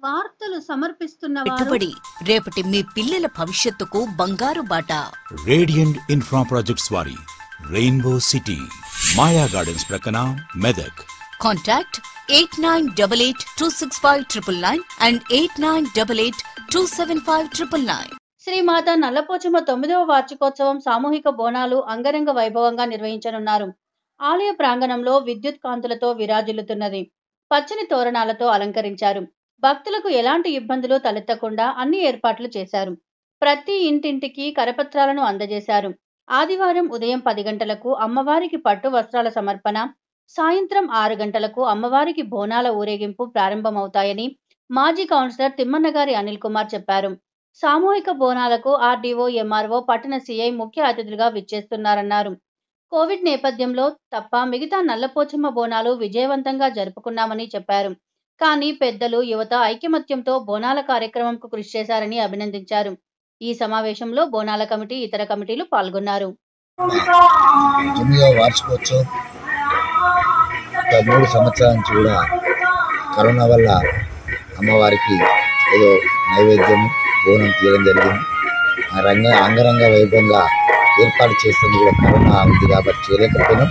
వార్తలు సమర్పిస్తున్న వారు పెట్టుబడి రేపటి మీ పిల్లల భవిష్యత్తుకు బంగారు బాట రేడియంట్ ఇన్ఫ్రా ప్రాజెక్ట్స్ వారి రెయిన్బో సిటీ మాయా గార్డెన్స్ ప్రక్కన Medak contact eight nine double eight two six five triple nine and eight nine double eight two seven five triple nine Srimatha Nallapochamma తొమ్మిదవ వార్షికోత్సవం సామూహిక బోనాలు అంగరంగ వైభవంగా నిర్వహించనున్నారు ఆలయ ప్రాంగణంలో విద్యుత్ కాంతులతో విరాజిల్లుతున్నది పచ్చని తోరణాలతో అలంకరించారు భక్తులకు ఎలాంటి ఇబ్బందులు తలెత్తకుండా అన్ని ఏర్పాట్లు చేశారు ప్రతి ఇంటింటికి కరపత్రాలను అందజేశారు ఆదివారం ఉదయం పది గంటలకు అమ్మవారికి పట్టు వస్త్రాల సమర్పణ సాయంత్రం ఆరు గంటలకు అమ్మవారికి బోనాల ఊరేగింపు ప్రారంభమవుతాయని మాజీ కౌన్సిలర్ తిమ్మన్నగారి అనిల్ కుమార్ చెప్పారు సామూహిక బోనాలకు ఆర్డీఓ ఎంఆర్ఓ పట్టణ సీఐ ముఖ్య అతిథులుగా విచ్చేస్తున్నారన్నారు కోవిడ్ నేపథ్యంలో తప్ప మిగతా నల్లపోచమ్మ బోనాలు విజయవంతంగా జరుపుకున్నామని చెప్పారు కానీ పెద్దలు యువత ఐకమత్యంతో బోనాల కార్యక్రమంకు కృషి చేశారని అభినందించారు ఈ సమావేశంలో బోనాల కమిటీ ఇతర కమిటీలు పాల్గొన్నారు తొమ్మిదవ వార్షికోత్సవం గత మూడు సంవత్సరాల నుంచి కూడా కరోనా వల్ల అమ్మవారికి ఏదో నైవేద్యం బోనం తీయడం జరిగింది ఆ రంగ అంగరంగ వైభవంగా ఏర్పాటు చేస్తుంది కూడా కరోనా ఉంది కాబట్టి చేయలేకపోయినాం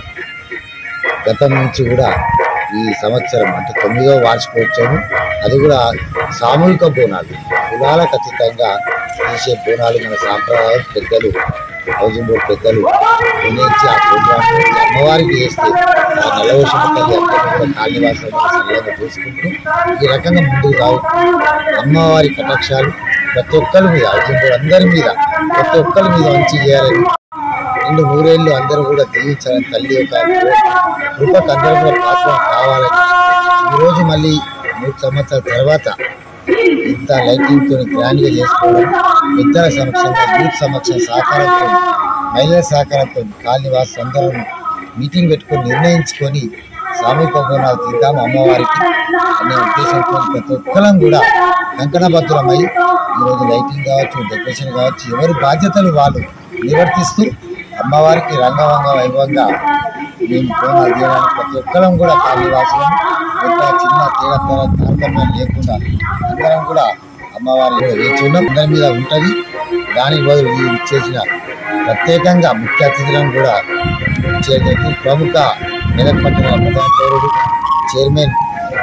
గతం నుంచి కూడా ఈ సంవత్సరం అంటే తొమ్మిదవ వార్షికోత్సవం అది కూడా సామూహిక బోనాలు కులాల ఖచ్చితంగా చేసే బోనాలు మన సాంప్రదాయం పెద్దలు హౌసింగ్ బోర్డు పెద్దలు నిర్ణయించి ఆ ప్రోగ్రామ్ అమ్మవారికి చేస్తే ఆ నల్లవశం తల్లి అందరినీ కూడా కాళీవాసం సరళంగా చూసుకుంటూ ఈ రకంగా ముందుకు సాగుతూ అమ్మవారి కటాక్షాలు ప్రతి ఒక్కరి మీద హౌసింగ్ బోర్డు అందరి మీద ప్రతి ఒక్కరి మీద మంచి చేయాలని రెండు నూరేళ్ళు అందరూ కూడా దీవించాలని తల్లి యొక్క కృపకు అందరూ కూడా పాత్ర కావాలని ఈరోజు మళ్ళీ మూడు సంవత్సరాల తర్వాత ఇంత లైటింగ్ తో గ్రాండ్ గా చేసుకోవడం పెద్దల సమక్షంలో యూత్ సమక్షం సహకారంతో మహిళల సహకారంతో కాలనివాస్ అందరూ మీటింగ్ పెట్టుకొని నిర్ణయించుకొని సామూహిక బోనాలు తీద్దాం అమ్మవారికి అనే ఉద్దేశంతో ప్రతి ఒక్కరం కూడా కంకణబద్ధులమై ఈరోజు లైటింగ్ కావచ్చు డెకరేషన్ కావచ్చు ఎవరి బాధ్యతలు వాళ్ళు నిర్వర్తిస్తూ అమ్మవారికి రంగవంగ వైభవంగా మేము బోనాలు తీయడానికి ప్రతి ఒక్కరం కూడా కాళీవాసులం ఎంత చిన్న తేడా తేడా తారతమ్యం లేకుండా అందరం కూడా అమ్మవారి కూడా వేచి ఉన్నాం అందరి మీద ఉంటుంది దానికి బదులు ఈ చేసిన ప్రత్యేకంగా ముఖ్య అతిథులను కూడా చేయడానికి ప్రముఖ మెదక్ పట్టణ ప్రధాన పౌరుడు చైర్మన్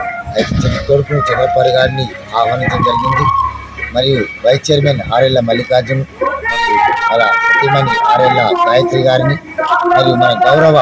కొడుకు చంద్రపారి గారిని ఆహ్వానించడం జరిగింది మరియు వైస్ చైర్మన్ ఆర్ఎల్ల మల్లికార్జున్ అలా సతీమణి ఆర్ఎల్ల గాయత్రి గారిని మరియు మన గౌరవ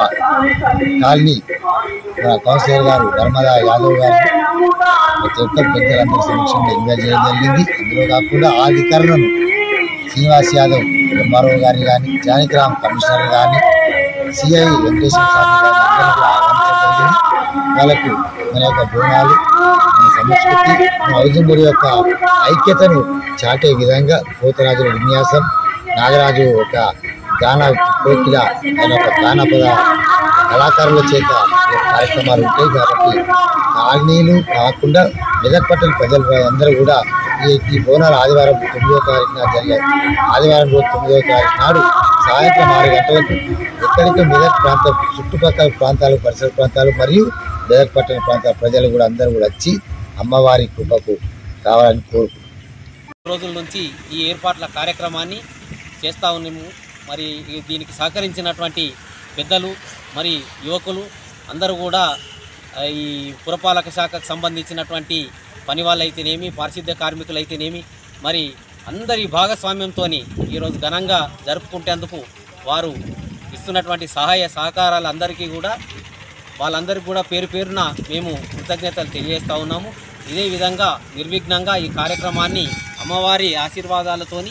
కాలనీ మన కౌన్సిలర్ గారు నర్మదా యాదవ్ గారిని ప్రతి ఒక్క పెద్దలందరి సమక్షంలో ఇన్వైట్ చేయడం జరిగింది అందులో కాకుండా ఆ అధికారులను శ్రీనివాస్ యాదవ్ ఎంఆర్ఓ గారిని కానీ జానకిరామ్ కమిషనర్ గారిని సిఐ వెంకటేశ్వర స్వామి గారిని అందరినీ కూడా ఆహ్వానించడం జరిగింది వాళ్ళకు మన యొక్క బోనాలు మన సంస్కృతి మన హౌసింగ్ యొక్క ఐక్యతను చాటే విధంగా పోతరాజుల విన్యాసం నాగరాజు ఒక గాన కోకిల ఆయన ఒక గానపద కళాకారుల చేత ఈ కార్యక్రమాలు ఉంటాయి కాబట్టి కాలనీలు కాకుండా మెదక్ పట్టణ ప్రజలు అందరూ కూడా ఈ ఈ బోనాలు ఆదివారం తొమ్మిదో తారీఖున జరిగాయి ఆదివారం రోజు తొమ్మిదవ తారీఖు నాడు సాయంత్రం ఆరు గంటలకు ఎక్కడికి మెదక్ ప్రాంత చుట్టుపక్కల ప్రాంతాలు పరిసర ప్రాంతాలు మరియు మెదక్ పట్టణ ప్రాంతాల ప్రజలు కూడా అందరూ కూడా వచ్చి అమ్మవారి కృపకు కావాలని కోరుకుంటున్నాను రోజుల నుంచి ఈ ఏర్పాట్ల కార్యక్రమాన్ని చేస్తూ ఉన్నాము మరి ఈ దీనికి సహకరించినటువంటి పెద్దలు మరి యువకులు అందరూ కూడా ఆ, ఈ పురపాలక శాఖకు సంబంధించినటువంటి పని వాళ్ళైతేనేమి పారిశుద్ధ్య కార్మికులైతేనేమి మరి అందరి భాగస్వామ్యంతో ఈరోజు ఘనంగా జరుపుకుంటేందుకు వారు ఇస్తున్నటువంటి సహాయ సహకారాలు అందరికీ కూడా వాళ్ళందరికీ కూడా పేరు పేరున మేము కృతజ్ఞతలు తెలియజేస్తూ ఉన్నాము ఇదే విధంగా నిర్విఘ్నంగా ఈ కార్యక్రమాన్ని అమ్మవారి ఆశీర్వాదాలతోని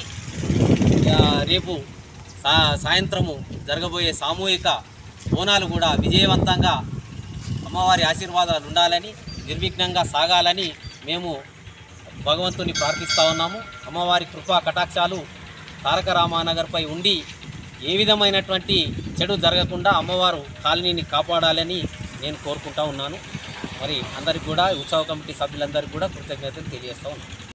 ఆ, రేపు సా సాయంత్రము జరగబోయే సామూహిక బోనాలు కూడా విజయవంతంగా అమ్మవారి ఆశీర్వాదాలు ఉండాలని నిర్విఘ్నంగా సాగాలని మేము భగవంతుని ప్రార్థిస్తూ ఉన్నాము అమ్మవారి కృపా కటాక్షాలు తారక రామానగర్పై ఉండి ఏ విధమైనటువంటి చెడు జరగకుండా అమ్మవారు కాలనీని కాపాడాలని నేను కోరుకుంటా ఉన్నాను మరి అందరికి కూడా ఉత్సవ కమిటీ సభ్యులందరికీ కూడా కృతజ్ఞతలు తెలియజేస్తూ ఉన్నాను